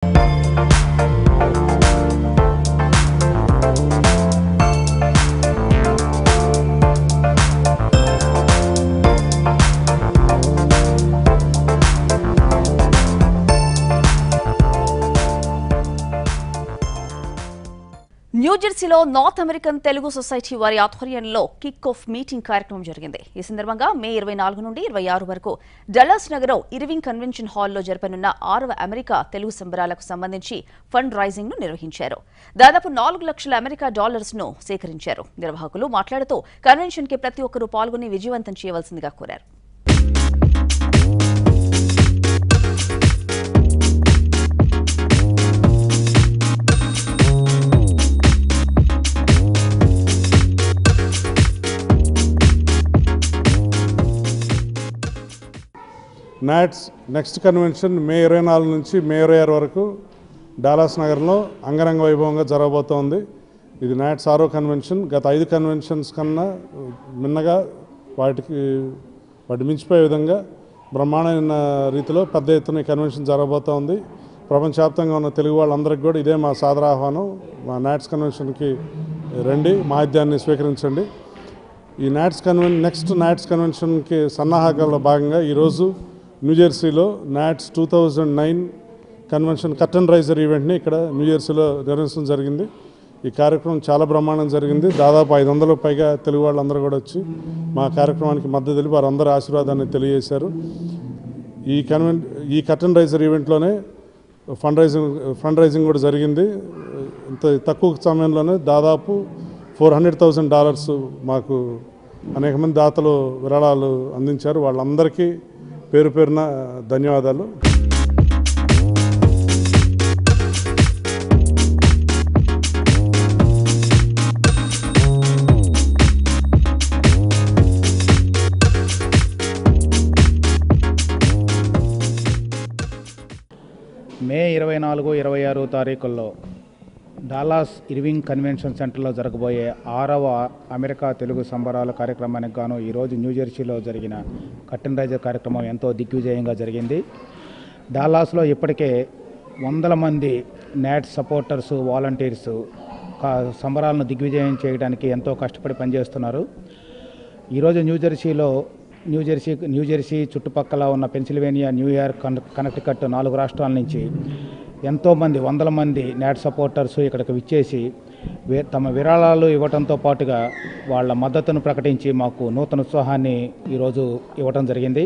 న్యూజెర్సీలో north American Telugu society వారి ఆధ్వర్యంలో kick of meeting కార్యక్రమం జరిగింది ఈ సందర్భంగా మే ఇరవై నాలుగు నుండి ఇరవై ఆరు వరకు డల్లాస్ నగరం ఇర్వింగ్ కన్వెన్షన్ హాల్లో జరపనున్న ఆరవ అమెరికా తెలుగు సంబరాలకు సంబంధించి ఫండ్ రైజింగ్ ను నిర్వహించారు దాదాపు నాలుగు లక్షల అమెరికా డాలర్స్ ను సేకరించారు నిర్వాహకులు మాట్లాడుతూ కన్వెన్షన్ కి ప్రతి ఒక్కరూ పాల్గొని విజయవంతం చేయవలసిందిగా కోరారు నాట్స్ నెక్స్ట్ కన్వెన్షన్ మే ఇరవై నాలుగు నుంచి మే ఇరవై ఆరు వరకు డాలాస్ నగరంలో అంగరంగ వైభవంగా జరగబోతోంది ఇది నాట్స్ ఆరో కన్వెన్షన్ గత ఐదు కన్వెన్షన్స్ కన్నా మిన్నగా వాటికి వాటి మించిపోయే విధంగా బ్రహ్మాండమైన రీతిలో పెద్ద ఎత్తున ఈ కన్వెన్షన్ జరగబోతోంది ప్రపంచవ్యాప్తంగా ఉన్న తెలుగు వాళ్ళందరికీ కూడా ఇదే మా సాదర ఆహ్వానం మా నాట్స్ కన్వెన్షన్కి రండి మాధ్యాన్ని స్వీకరించండి ఈ నాట్స్ కన్వెన్ నెక్స్ట్ నాట్స్ కన్వెన్షన్కి సన్నాహకాల్లో భాగంగా ఈరోజు న్యూజెర్సీలో NATS two thousand nine convention curtain raiser ఈవెంట్ని ఇక్కడ న్యూజెర్సీలో నిర్వహించడం జరిగింది ఈ కార్యక్రమం చాలా బ్రహ్మాండం జరిగింది దాదాపు ఐదు వందలకు పైగా తెలుగు వాళ్ళందరూ కూడా వచ్చి మా కార్యక్రమానికి మద్దతు తెలిపి వారందరూ ఆశీర్వాదాన్ని తెలియజేశారు ఈ కన్వెన్ ఈ కర్టన్ రైజర్ ఈవెంట్లోనే ఫండ్ రైజింగ్ ఫండ్ రైజింగ్ కూడా జరిగింది ఇంత తక్కువ సమయంలోనే దాదాపు ఫోర్ హండ్రెడ్ థౌజండ్ డాలర్స్ మాకు అనేక మంది దాతలు విరాళాలు అందించారు వాళ్ళందరికీ పేరు పేరున ధన్యవాదాలు మే ఇరవై నాలుగు ఇరవై ఆరు తారీఖుల్లో డాలాస్ ఇర్వింగ్ కన్వెన్షన్ సెంటర్లో జరగబోయే ఆరవ అమెరికా తెలుగు సంబరాల కార్యక్రమానికి గాను ఈరోజు న్యూజెర్సీలో జరిగిన కట్టెన్ రైజర్ కార్యక్రమం ఎంతో దిగ్విజయంగా జరిగింది డాలాస్లో ఇప్పటికే వందల మంది నాట్ సపోర్టర్స్ వాలంటీర్స్ సంబరాలను దిగ్విజయం చేయడానికి ఎంతో కష్టపడి పనిచేస్తున్నారు ఈరోజు న్యూజెర్సీలో న్యూజెర్సీ న్యూజెర్సీ చుట్టుపక్కల ఉన్న పెన్సిల్వేనియా న్యూయార్క్ కన్ కనెక్టికట్ నాలుగు రాష్ట్రాల నుంచి ఎంతోమంది వందల మంది నాట్ సపోర్టర్స్ ఇక్కడికి విచ్చేసి వే- తమ విరాళాలు ఇవ్వడంతో పాటుగా వాళ్ళ మద్దతును ప్రకటించి మాకు నూతన ఉత్సాహాన్ని ఈరోజు ఇవ్వటం జరిగింది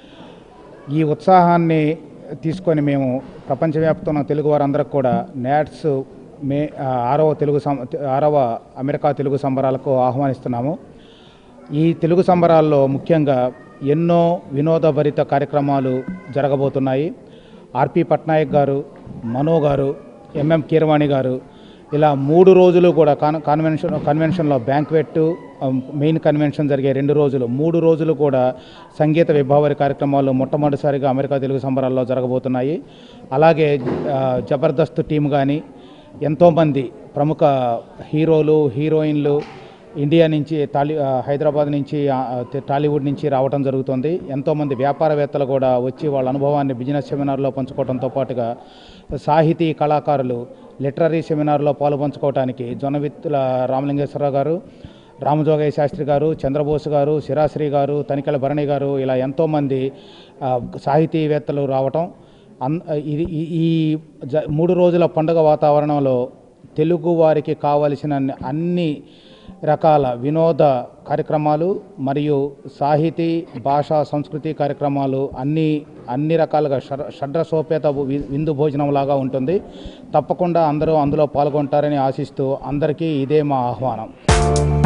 ఈ ఉత్సాహాన్ని తీసుకొని మేము ప్రపంచవ్యాప్తంగా తెలుగు వారందరికి కూడా నాట్స్ మే ఆ, ఆరవ తెలుగు సం ఆరవ అమెరికా తెలుగు సంబరాలకు ఆహ్వానిస్తున్నాము ఈ తెలుగు సంబరాల్లో ముఖ్యంగా ఎన్నో వినోదభరిత కార్యక్రమాలు జరగబోతున్నాయి ఆర్పి పట్నాయక్ గారు మనో గారు ఎంఎం కీరవాణి గారు ఇలా మూడు రోజులు కూడా కాన్ కన్వెన్షన్ కన్వెన్షన్లో బ్యాంక్వెట్ మెయిన్ కన్వెన్షన్ జరిగే రెండు రోజులు మూడు రోజులు కూడా సంగీత విభావరి కార్యక్రమాలు మొట్టమొదటిసారిగా అమెరికా తెలుగు సంబరాల్లో జరగబోతున్నాయి అలాగే ఆ, జబర్దస్త్ టీం కానీ ఎంతోమంది ప్రముఖ హీరోలు హీరోయిన్లు ఇండియా నుంచి టాలీ ఆ, హైదరాబాద్ నుంచి ఆ, ట- టాలీవుడ్ నుంచి రావడం జరుగుతుంది ఎంతోమంది వ్యాపారవేత్తలు కూడా వచ్చి వాళ్ళ అనుభవాన్ని బిజినెస్ సెమినార్లో పంచుకోవడంతో పాటుగా సాహితీ కళాకారులు లిటరరీ సెమినార్లో పాలు పంచుకోవడానికి జొన్నవిత్తుల రామలింగేశ్వరరావు గారు రామజోగయ్య శాస్త్రి గారు చంద్రబోస్ గారు శిరాశ్రీ గారు తనికెల భరణి గారు ఇలా ఎంతోమంది ఆ, సాహితీవేత్తలు రావటం అన్ ఇది ఈ- ఈ జ- మూడు రోజుల పండుగ వాతావరణంలో తెలుగు వారికి కావలసిన అన్ని రకాల వినోద కార్యక్రమాలు మరియు సాహితీ భాషా సంస్కృతి కార్యక్రమాలు అన్ని అన్ని రకాలుగా షడ్ షడ్రసోపేత వి- విందు భోజనంలాగా ఉంటుంది తప్పకుండా అందరూ అందులో పాల్గొంటారని ఆశిస్తూ అందరికీ ఇదే మా ఆహ్వానం